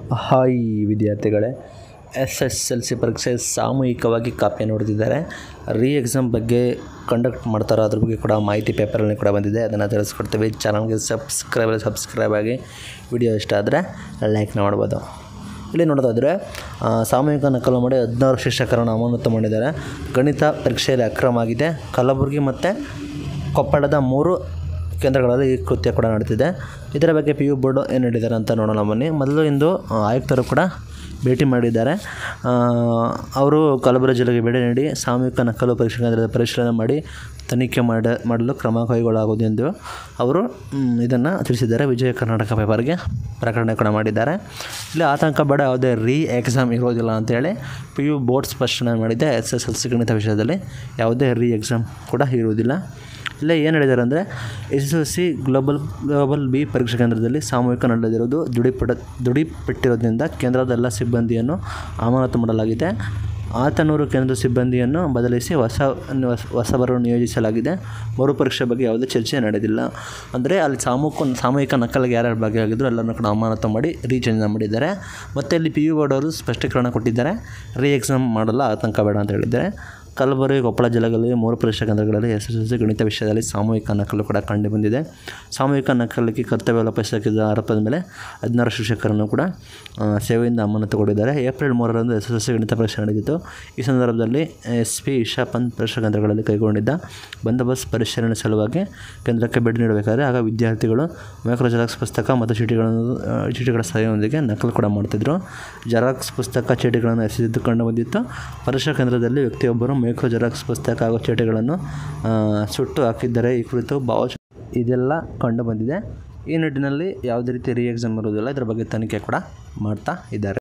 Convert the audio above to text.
hi ವಿದ್ಯಾರ್ಥಿಗಳೇ S S L C ಪರೀಕ್ಷೆ ಸಾಮೂಹಿಕವಾಗಿ ಕಾಪಿಯನ್ನು ಹೊಡೆದಿದ್ದಾರೆ ರೀ ಎಕ್ಸಾಮ್ ಬಗ್ಗೆ ಕಂಡಕ್ಟ್ ಮಾಡ್ತಾರೋ ಅದ್ರ ಬಗ್ಗೆ ಕೂಡ ಮಾಹಿತಿ ಪೇಪರಲ್ಲಿ ಕೂಡ ಬಂದಿದೆ ಅದನ್ನು ತಿಳಿಸ್ಕೊಡ್ತೀವಿ ಚಾನಲ್ಗೆ ಸಬ್ಸ್ಕ್ರೈಬ್ ಸಬ್ಸ್ಕ್ರೈಬ್ ಆಗಿ ವಿಡಿಯೋ ಇಷ್ಟ ಆದರೆ ಲೈಕ್ನ ಮಾಡ್ಬೋದು ಇಲ್ಲಿ ನೋಡೋದಾದರೆ ಆ, ಸಾಮೂಹಿಕ ನಕಲು ಮಾಡಿ ಹದಿನಾರು ಶಿಕ್ಷಕರನ್ನು ಅಮಾನತು ಮಾಡಿದ್ದಾರೆ ಗಣಿತ ಪರೀಕ್ಷೆಯಲ್ಲಿ ಅಕ್ರಮ ಆಗಿದೆ ಕಲಬುರಗಿ ಮತ್ತು ಕೊಪ್ಪಳದ ಮೂರು ಕೇಂದ್ರಗಳಲ್ಲಿ ಈ ಕೃತ್ಯ ಕೂಡ ನಡೀತಿದೆ ಇದರ ಬಗ್ಗೆ ಪಿ ಯು ಬೋರ್ಡು ಏನು ಹೇಳಿದ್ದಾರೆ ಅಂತ ನೋಡೋಣ ಬನ್ನಿ ಮೊದಲು ಇಂದು ಆ, ಆಯುಕ್ತರು ಕೂಡ ಭೇಟಿ ಮಾಡಿದ್ದಾರೆ ಆ, ಅವರು ಕಲಬುರಗಿ ಜಿಲ್ಲೆಗೆ ಭೇಟಿ ನೀಡಿ ಸಾಮೂಹಿಕ ನಕಲು ಪರೀಕ್ಷಾ ಕೇಂದ್ರದ ಪರಿಶೀಲನೆ ಮಾಡಿ ತನಿಖೆ ಮಾಡ ಮಾಡಲು ಕ್ರಮ ಕೈಗೊಳ್ಳಲಾಗುವುದು ಎಂದು ಅವರು ಇದನ್ನು ತಿಳಿಸಿದ್ದಾರೆ ವಿಜಯ ಕರ್ನಾಟಕ ಪೇಪರ್ಗೆ ಪ್ರಕಟಣೆ ಕೂಡ ಮಾಡಿದ್ದಾರೆ ಇಲ್ಲಿ ಆತಂಕ ಬೇಡ ಯಾವುದೇ ರೀ ಎಕ್ಸಾಮ್ ಇರೋದಿಲ್ಲ ಅಂತೇಳಿ ಪಿ ಯು ಬೋರ್ಡ್ ಸ್ಪಷ್ಟನೆ ಮಾಡಿದೆ ಎಸ್ ಎಸ್ ಎಲ್ ಸಿ ಗಣಿತ ವಿಷಯದಲ್ಲಿ ಯಾವುದೇ ರೀ ಎಕ್ಸಾಮ್ ಕೂಡ ಇರುವುದಿಲ್ಲ ಇಲ್ಲೇ ಏನು ಹೇಳಿದ್ದಾರೆ ಅಂದರೆ S S L C global global B ಪರೀಕ್ಷಾ ಕೇಂದ್ರದಲ್ಲಿ ಸಾಮೂಹಿಕ ನಡೆದಿರುವುದು ದೃಢಪಡ ದೃಢಪಟ್ಟಿರೋದ್ರಿಂದ ಕೇಂದ್ರದ ಎಲ್ಲ ಸಿಬ್ಬಂದಿಯನ್ನು ಅಮಾನತು ಮಾಡಲಾಗಿದೆ ಆತನೂರು ಕೇಂದ್ರ ಸಿಬ್ಬಂದಿಯನ್ನು ಬದಲಿಸಿ ಹೊಸ ಹೊಸ- ಹೊಸಬರನ್ನು ನಿಯೋಜಿಸಲಾಗಿದೆ ಮರುಪರೀಕ್ಷೆ ಬಗ್ಗೆ ಯಾವುದೇ ಚರ್ಚೆ ನಡೆದಿಲ್ಲ ಅಂದರೆ ಅಲ್ಲಿ ಸಾಮೂಹಿಕ ಸಾಮೂಹಿಕ ನಕಲಿಗೆ ಯಾರ್ಯಾರು ಭಾಗಿಯಾಗಿದ್ರು ಎಲ್ಲರನ್ನೂ ಕೂಡ ಅಮಾನತು ಮಾಡಿ ರೀಚೇಂಜ್ ಮಾಡಿದ್ದಾರೆ ಮತ್ತು ಇಲ್ಲಿ ಪಿ ಯು ಬೋರ್ಡ್ ಅವರು ಸ್ಪಷ್ಟೀಕರಣ ಕೊಟ್ಟಿದ್ದಾರೆ ರೀ ಎಕ್ಸಾಮ್ ಮಾಡಲ್ಲ ಆತಂಕ ಬೇಡ ಅಂತ ಹೇಳಿದ್ದಾರೆ ಕಲಬುರಗಿ ಕೊಪ್ಪಳ ಜಿಲ್ಲೆಗಳಲ್ಲಿ ಮೂರು ಪರೀಕ್ಷಾ ಕೇಂದ್ರಗಳಲ್ಲಿ ಎಸ್ ಎಸ್ ಎಲ್ ಸಿ ಗಣಿತ ವಿಷಯದಲ್ಲಿ ಸಾಮೂಹಿಕ ನಕಲು ಕೂಡ ಕಂಡು ಬಂದಿದೆ ಸಾಮೂಹಿಕ ನಕಲಿಗೆ ಕರ್ತವ್ಯ ಲೋಪಿಸಿದ ಆರೋಪದ ಮೇಲೆ ಹದಿನಾರು ಶಿಕ್ಷಕರನ್ನು ಕೂಡ ಆ, ಸೇವೆಯಿಂದ ಅಮಾನತುಗೊಂಡಿದ್ದಾರೆ ಏಪ್ರಿಲ್ ಮೂರರಂದು ಎಸ್ ಎಸ್ ಎಲ್ ಸಿ ಗಣಿತ ಪರೀಕ್ಷೆ ನಡೆದಿತ್ತು ಈ ಸಂದರ್ಭದಲ್ಲಿ ಎಸ್ ಪಿ ಇಶಾ ಪಂತ್ ಪರೀಕ್ಷಾ ಕೇಂದ್ರಗಳಲ್ಲಿ ಕೈಗೊಂಡಿದ್ದ ಬಂದೋಬಸ್ತ್ ಪರಿಶೀಲನೆ ಸಲುವಾಗಿ ಕೇಂದ್ರಕ್ಕೆ ಭೇಟಿ ನೀಡಬೇಕಾದ್ರೆ ಆಗ ವಿದ್ಯಾರ್ಥಿಗಳು ಮೈಕ್ರೋ ಜೆರಾಕ್ಸ್ ಪುಸ್ತಕ ಮತ್ತು ಚೀಟಿಗಳನ್ನು ಆ, ಚೀಟಿಗಳ ಸಹಾಯದೊಂದಿಗೆ ನಕಲು ಕೂಡ ಮಾಡ್ತಿದ್ರು ಜೆರಾಕ್ಸ್ ಪುಸ್ತಕ ಚೀಟಿಗಳನ್ನು ಎಸೆದಿದ್ದು ಕಂಡು ಬಂದಿತ್ತು ಪರೀಕ್ಷಾ ಕೇಂದ್ರದಲ್ಲಿ ವ್ಯಕ್ತಿಯೊಬ್ಬರು ಮೈಕ್ರೋ ಜೆರಾಕ್ಸ್ ಪುಸ್ತಕ ಹಾಗೂ ಚೀಟಿಗಳನ್ನು ಆ, ಸುಟ್ಟು ಹಾಕಿದ್ದಾರೆ ಈ ಕುರಿತು ಭಾವಚ ಇದೆಲ್ಲ ಕಂಡು ಬಂದಿದೆ ಈ ನಿಟ್ಟಿನಲ್ಲಿ ಯಾವುದೇ ರೀತಿ ರೀ ಎಕ್ಸಾಮ್ ಇರುವುದಿಲ್ಲ ಇದರ ಬಗ್ಗೆ ತನಿಖೆ ಕೂಡ ಮಾಡ್ತಾ ಇದ್ದಾರೆ